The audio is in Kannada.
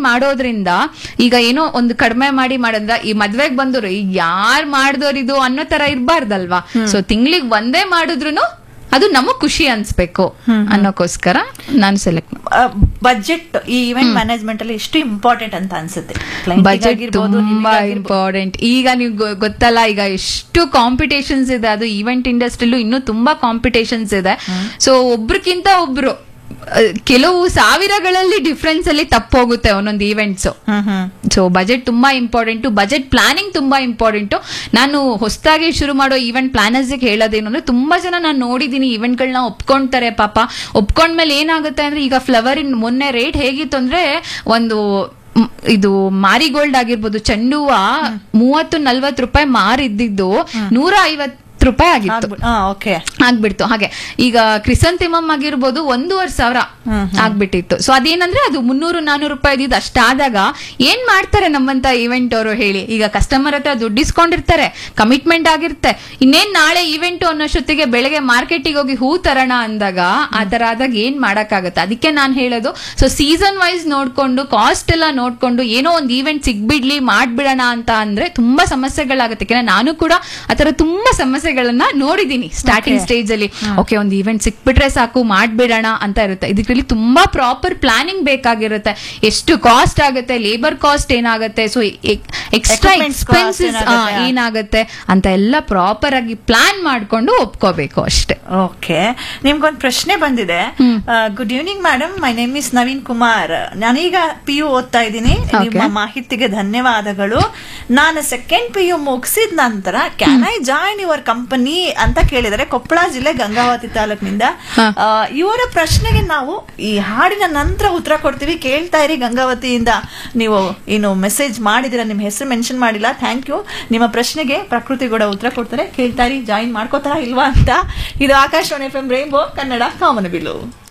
ಮಾಡೋದ್ರಿಂದ ಈಗ ಏನೋ ಒಂದು ಕಡಿಮೆ ಮಾಡಿ ಮಾಡೋದ್ರ ಈ ಮದ್ವೆಗ್ ಬಂದವರು ಈಗ ಯಾರ್ ಮಾಡ್ದೋರ್ ಇದು ಅನ್ನೋ ತರ ಇರ್ಬಾರ್ದಲ್ವಾ ಸೊ ತಿಂಗ್ಳಿಗ್ ಒಂದೇ ಮಾಡಿದ್ರು ಅದು ನಮಗ್ ಖುಷಿ ಅನ್ಸ್ಬೇಕು ಅನ್ನೋಕೋಸ್ಕರ ನಾನು ಸೆಲೆಕ್ಟ್ ಬಜೆಟ್ ಈ ಇವೆಂಟ್ ಮ್ಯಾನೇಜ್ಮೆಂಟ್ ಅಲ್ಲಿ ಎಷ್ಟು ಇಂಪಾರ್ಟೆಂಟ್ ಅಂತ ಅನ್ಸುತ್ತೆ Client ಬಜೆಟ್ ಗಾಗಿರ್ಬೋದು, ತುಂಬಾ ನಿಮ್ಗಾಗಿರ್ಬೋದು. ಇಂಪಾರ್ಟೆಂಟ್ ಈಗ ನೀವು ಗೊ- ಗೊತ್ತಲ್ಲ ಈಗ ಎಷ್ಟು ಕಾಂಪಿಟೇಷನ್ಸ್ ಇದೆ ಅದು ಈವೆಂಟ್ ಇಂಡಸ್ಟ್ರಿಲೂ ಇನ್ನೂ ತುಂಬಾ ಕಾಂಪಿಟೇಷನ್ಸ್ ಇದೆ ಸೊ ಒಬ್ರಕ್ಕಿಂತ ಒಬ್ರು ಅಹ್, ಕೆಲವು ಸಾವಿರಗಳಲ್ಲಿ ಡಿಫ್ರೆನ್ಸ್ ಅಲ್ಲಿ ತಪ್ಪೋಗುತ್ತೆ ಒಂದೊಂದು events hmm hmm so budget ತುಂಬಾ ಇಂಪಾರ್ಟೆಂಟು ಬಜೆಟ್ ಪ್ಲಾನಿಂಗ್ ತುಂಬಾ ಇಂಪಾರ್ಟೆಂಟು ನಾನು ಹೊಸದಾಗಿ ಶುರು ಮಾಡೋ ಈವೆಂಟ್ ಪ್ಲಾನರ್ಸ್ ಹೇಳೋದೇನು ಅಂದ್ರೆ ತುಂಬಾ ಜನ ನಾನು ನೋಡಿದೀನಿ ಈವೆಂಟ್ಗಳನ್ನ ಒಪ್ಕೊಂತಾರೆ ಪಾಪ ಒಪ್ಕೊಂಡ್ಮೇಲೆ ಏನಾಗುತ್ತೆ ಅಂದ್ರೆ ಈಗ ಫ್ಲವರ್ ಇನ್ ಮೊನ್ನೆ ರೇಟ್ ಹೇಗಿತ್ತು ಅಂದ್ರೆ ಒಂದು ಮ್, ಇದು ಮಾರಿಗೋಲ್ಡ್ ಆಗಿರ್ಬೋದು ಚೆಂಡು ಹೂವ ಮೂವತ್ತು ನಲ್ವತ್ತು ರೂಪಾಯಿ ಮಾರಿದ್ದಿದ್ದು ನೂರ ಐವತ್ತು ರೂಪಾಯಿ ಆಗಿತ್ತು ಆಗ್ಬಿಡ್- ಹಾ ಓಕೆ ಆಗ್ಬಿಡ್ತು ಹಾಗೆ ಈಗ ಕ್ರಿಸಂತಿಮಮ್ ಆಗಿರ್ಬೋದು ಒಂದೂವರೆ ಸಾವಿರ ಆಗ್ಬಿಟ್ಟಿತ್ತು ಸೊ ಅದೇನಂದ್ರೆ ಅದು ಮುನ್ನೂರು ನಾನೂರು ರೂಪಾಯಿ ಇದ್ದಿದ್ದು ಅಷ್ಟಾದಾಗ ಏನ್ ಮಾಡ್ತಾರೆ ನಮ್ಮಂತ ಇವೆಂಟ್ ಅವರು ಹೇಳಿ ಈಗ ಕಸ್ಟಮರ್ ಹತ್ರ ದುಡ್ಡು ಇಸ್ಕೊಂಡಿರ್ತಾರೆ ಕಮಿಟ್ಮೆಂಟ್ ಆಗಿರುತ್ತೆ ಇನ್ನೇನ್ ನಾಳೆ ಇವೆಂಟ್ ಅನ್ನೋಷ್ಟೊತ್ತಿಗೆ ಬೆಳಗ್ಗೆ ಮಾರ್ಕೆಟಿಗೆ ಹೋಗಿ ಹೂ ತರೋಣ ಅಂದಾಗ ಆ ತರ ಆದಾಗ ಏನ್ ಮಾಡಕ್ಕಾಗತ್ತೆ ಅದಕ್ಕೆ ನಾನು ಹೇಳೋದು ಸೊ ಸೀಸನ್ ವೈಸ್ ನೋಡ್ಕೊಂಡು ಕಾಸ್ಟ್ ಎಲ್ಲ ನೋಡ್ಕೊಂಡು ಏನೋ ಒಂದು ಈವೆಂಟ್ ಸಿಗ್ಬಿಡ್ಲಿ ಮಾಡ್ಬಿಡೋಣ ಅಂತ ಅಂದ್ರೆ ತುಂಬಾ ಸಮಸ್ಯೆಗಳಾಗುತ್ತೆ ಯಾಕಂದ್ರೆ ನಾನು ಕೂಡ ಆತರ ತುಂಬಾ ಸಮಸ್ಯೆಗಳನ್ನ ನೋಡಿದೀನಿ ಸ್ಟಾರ್ಟಿಂಗ್ ಸ್ಟೇಜ್ ಅಲ್ಲಿ ಓಕೆ ಒಂದು ಈವೆಂಟ್ ಸಿಕ್ಬಿಟ್ರೆ ಸಾಕು ಮಾಡ್ಬಿಡೋಣ ಅಂತ ಇರುತ್ತೆ ಇದರಲ್ಲಿ ತುಂಬಾ ಪ್ರಾಪರ್ ಪ್ಲಾನಿಂಗ್ ಬೇಕಾಗಿರುತ್ತೆ ಎಷ್ಟು ಕಾಸ್ಟ್ ಆಗುತ್ತೆ ಲೇಬರ್ ಕಾಸ್ಟ್ ಏನಾಗುತ್ತೆ so extra Equipments cost expenses ಏನಾಗುತ್ತೆ? ಏನಾಗುತ್ತೆ ಅಂತ ಎಲ್ಲ ಪ್ರಾಪರ್ ಆಗಿ ಪ್ಲಾನ್ ಮಾಡ್ಕೊಂಡು ಒಪ್ಕೋಬೇಕು ಅಷ್ಟೇ ಓಕೆ ನಿಮ್ಗೊಂದು ಪ್ರಶ್ನೆ ಬಂದಿದೆ good evening madam my name is Naveen Kumar ನಾನೀಗ ಪಿ ಯು ಓದ್ತಾ ಇದ್ದೀನಿ ನಿಮ್ಮ ಮಾಹಿತಿಗೆ ಧನ್ಯವಾದಗಳು ನಾನು ಸೆಕೆಂಡ್ ಪಿ ಯು ಮುಗಿಸಿದ ನಂತರ can I join your company ಅಂತ ಕೇಳಿದರೆ ಕೊಪ್ಪಳ ಜಿಲ್ಲೆ ಗಂಗಾವತಿ ತಾಲೂಕಿನಿಂದ ಆ, ಇವರ ಪ್ರಶ್ನೆಗೆ ನಾವು ಈ ಹಾಡಿನ ನಂತರ ಉತ್ತರ ಕೊಡ್ತೀವಿ ಕೇಳ್ತಾ ಇರಿ ಗಂಗಾವತಿಯಿಂದ ನೀವು ಏನು ಮೆಸೇಜ್ ಮಾಡಿದಿರ ನಿಮ್ಮ ಹೆಸರು ಮೆನ್ಷನ್ ಮಾಡಿಲ್ಲ ಥ್ಯಾಂಕ್ ಯು ನಿಮ್ಮ ಪ್ರಶ್ನೆಗೆ ಪ್ರಕೃತಿ ಕೂಡ ಉತ್ತರ ಕೊಡ್ತಾರೆ ಕೇಳ್ತಾ ಇರಿ ಜಾಯಿನ್ ಮಾಡ್ಕೋತಾರ ಇಲ್ವಾ ಅಂತ ಇದು Akashvani F M rainbow Kannada ಕಾಮನಬಿಲ್ಲು